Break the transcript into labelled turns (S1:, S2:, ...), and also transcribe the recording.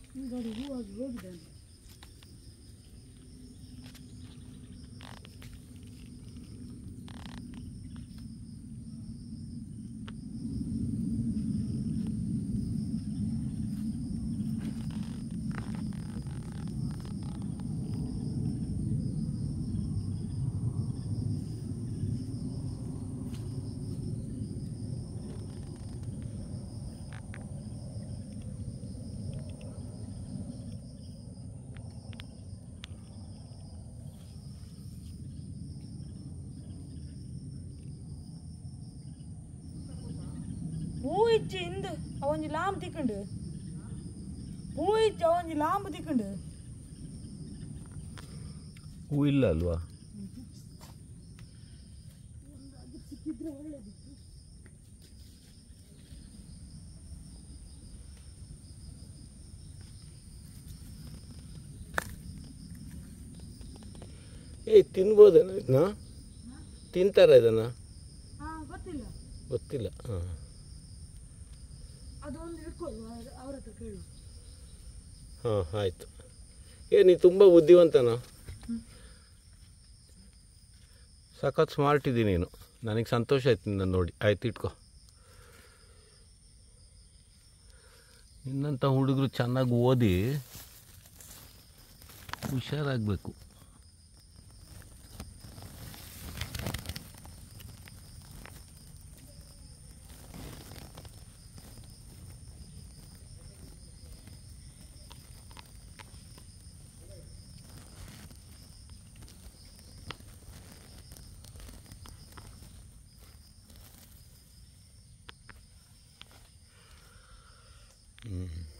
S1: ಈಗ ಅದು ಹೂವಾಗಿ ಹೋಗಿದೆ ಅಂತ ಹೂ ಇಚ್ಚಿ ಹಿಂದ ಅವೊಂಜಿ ಲಾಂಬ್ ತಿಕ್ಕಂಡು ಹೂ ಇಚ್ಚಿ ಅವೊಂಜಿ ಲಾಂಬ್ ತಿಕ್ಕಂಡು
S2: ಹೂ ಇಲ್ಲ ಅಲ್ವಾ
S1: ಸಿಕ್ಕಿದ್ರೆ ಒಳ್ಳೇದಿತ್ತು
S2: ಏಯ್ ತಿನ್ಬೋದೇನೋ ಇದನ್ನ ತಿಂತಾರ ಇದನ್ನು
S1: ಹಾ ಗೊತ್ತಿಲ್ಲ
S2: ಗೊತ್ತಿಲ್ಲ ಹಾಂ
S1: ಅದೊಂದು ಇಟ್ಕೊಳ್ಳು ಅವ್ರ ಹತ್ರ ಕೇಳು
S2: ಹಾಂ ಆಯಿತು ಏ ನೀ ತುಂಬ ಬುದ್ಧಿವಂತನ ಸಖತ್ ಸ್ಮಾರ್ಟ್ ಇದ್ದೀನಿ ನೀನು ನನಗೆ ಸಂತೋಷ ಆಯ್ತು ನಿನ್ನ ನೋಡಿ ಆಯ್ತು ಇಟ್ಕೊ ನಿನ್ನಂಥ ಹುಡುಗರು ಚೆನ್ನಾಗಿ ಓದಿ ಹುಷಾರಾಗಬೇಕು ಹ್ಞೂ